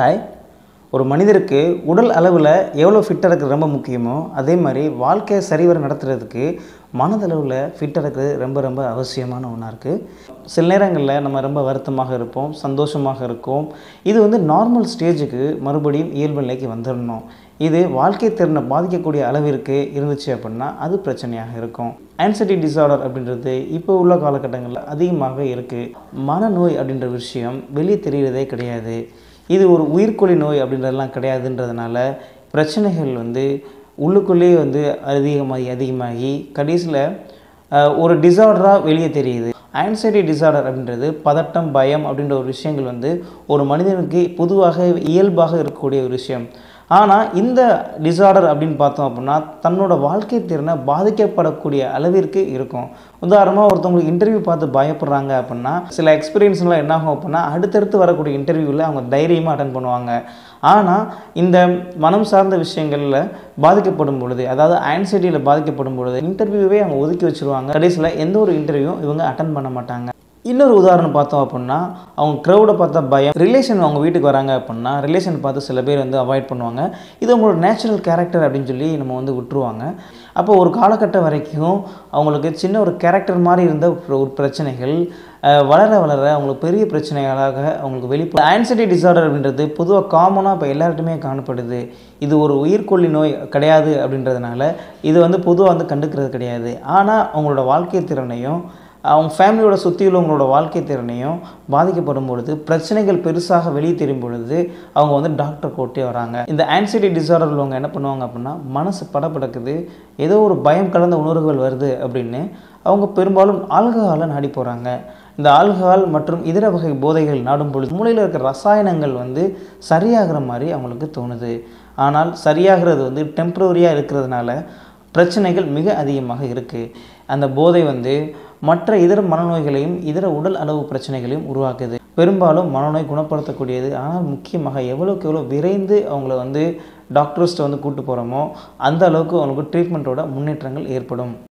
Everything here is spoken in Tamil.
ஹாய் ஒரு மனிதருக்கு உடல் அளவில் எவ்வளோ ஃபிட்டாக இருக்கிறது ரொம்ப முக்கியமோ அதே மாதிரி வாழ்க்கையை சரிவர நடத்துறதுக்கு மனதளவில் ஃபிட்டாக இருக்கிறது ரொம்ப ரொம்ப அவசியமான ஒன்றா இருக்குது சில நேரங்களில் நம்ம ரொம்ப வருத்தமாக இருப்போம் சந்தோஷமாக இருக்கும் இது வந்து நார்மல் ஸ்டேஜுக்கு மறுபடியும் இயல்பு நிலைக்கு வந்துடணும் இது வாழ்க்கை திறனை பாதிக்கக்கூடிய அளவிற்கு இருந்துச்சு அப்படின்னா அது பிரச்சனையாக இருக்கும் ஆன்சைட்டி டிசார்டர் அப்படின்றது இப்போ உள்ள காலகட்டங்களில் அதிகமாக இருக்குது மனநோய் அப்படின்ற விஷயம் வெளியே தெரிகிறதே கிடையாது இது ஒரு உயிர்கொல்லி நோய் அப்படின்றதெல்லாம் கிடையாதுன்றதுனால பிரச்சனைகள் வந்து உள்ளுக்குள்ளேயே வந்து அதிகமாகி அதிகமாகி கடைசியில் ஒரு டிசார்டராக வெளியே தெரியுது ஆன்சைட்டி டிசார்டர் அப்படின்றது பதட்டம் பயம் அப்படின்ற ஒரு விஷயங்கள் வந்து ஒரு மனிதனுக்கு பொதுவாக இயல்பாக இருக்கக்கூடிய ஒரு விஷயம் ஆனால் இந்த டிசார்டர் அப்படின்னு பார்த்தோம் அப்படின்னா தன்னோட வாழ்க்கை திறனை பாதிக்கப்படக்கூடிய அளவிற்கு இருக்கும் உதாரணமாக ஒருத்தவங்களுக்கு இன்டர்வியூ பார்த்து பயப்படுறாங்க அப்படின்னா சில எக்ஸ்பீரியன்ஸ்லாம் என்ன ஆகும் அப்படின்னா அடுத்தடுத்து வரக்கூடிய இன்டர்வியூவில் அவங்க தைரியமாக அட்டன் பண்ணுவாங்க ஆனால் இந்த மனம் சார்ந்த விஷயங்களில் பாதிக்கப்படும் பொழுது அதாவது ஆன்சைட்டியில் பாதிக்கப்படும் பொழுது இன்டர்வியூவே அவங்க ஒதுக்கி வச்சுருவாங்க கடைசியில் எந்த ஒரு இன்டர்வியூவும் இவங்க அட்டன் பண்ண மாட்டாங்க இன்னொரு உதாரணம் பார்த்தோம் அப்படின்னா அவங்க க்ரௌடை பார்த்தா பயம் ரிலேஷன் அவங்க வீட்டுக்கு வராங்க அப்படின்னா ரிலேஷன் பார்த்து சில பேர் வந்து அவாய்ட் பண்ணுவாங்க இது அவங்களோட நேச்சுரல் கேரக்டர் அப்படின்னு சொல்லி நம்ம வந்து விட்டுருவாங்க அப்போ ஒரு காலகட்டம் வரைக்கும் அவங்களுக்கு சின்ன ஒரு கேரக்டர் மாதிரி இருந்த ஒரு பிரச்சனைகள் வளர வளர அவங்களுக்கு பெரிய பிரச்சனைகளாக அவங்களுக்கு வெளிப்படும் ஆன்சைட்டி டிசார்டர் அப்படின்றது பொதுவாக காமனாக இப்போ எல்லார்ட்டுமே காணப்படுது இது ஒரு உயிர்கொல்லி நோய் கிடையாது அப்படின்றதுனால இது வந்து பொதுவாக வந்து கண்டுக்கிறது கிடையாது ஆனால் அவங்களோட வாழ்க்கை திறனையும் அவங்க ஃபேமிலியோட சுற்றி உள்ளவங்களோட வாழ்க்கை திறனையும் பாதிக்கப்படும் பொழுது பிரச்சனைகள் பெருசாக வெளியே தெரியும் பொழுது அவங்க வந்து டாக்டர் கோட்டே வராங்க இந்த ஆன்சைட்டி டிசார்டர் உள்ளவங்க என்ன பண்ணுவாங்க அப்படின்னா மனசு படப்படக்குது ஏதோ ஒரு பயம் கலந்த உணர்வுகள் வருது அப்படின்னு அவங்க பெரும்பாலும் ஆல்கஹாலை நாடி போகிறாங்க இந்த ஆல்கஹால் மற்றும் இதர வகை போதைகள் நாடும் பொழுது மூளையில் இருக்கிற ரசாயனங்கள் வந்து சரியாகிற மாதிரி அவங்களுக்கு தோணுது ஆனால் சரியாகிறது வந்து டெம்ப்ரவரியாக இருக்கிறதுனால பிரச்சனைகள் மிக அதிகமாக இருக்குது அந்த போதை வந்து மற்ற இதர மனநோய்களையும் இதர உடல் அளவு பிரச்சனைகளையும் உருவாக்குது பெரும்பாலும் மனநோய் குணப்படுத்தக்கூடியது ஆனால் முக்கியமாக எவ்வளோக்கு எவ்வளோ விரைந்து அவங்கள வந்து டாக்டர்ஸ்ட்டை வந்து கூட்டு போகிறோமோ அந்த அளவுக்கு அவங்களுக்கு ட்ரீட்மெண்ட்டோட முன்னேற்றங்கள் ஏற்படும்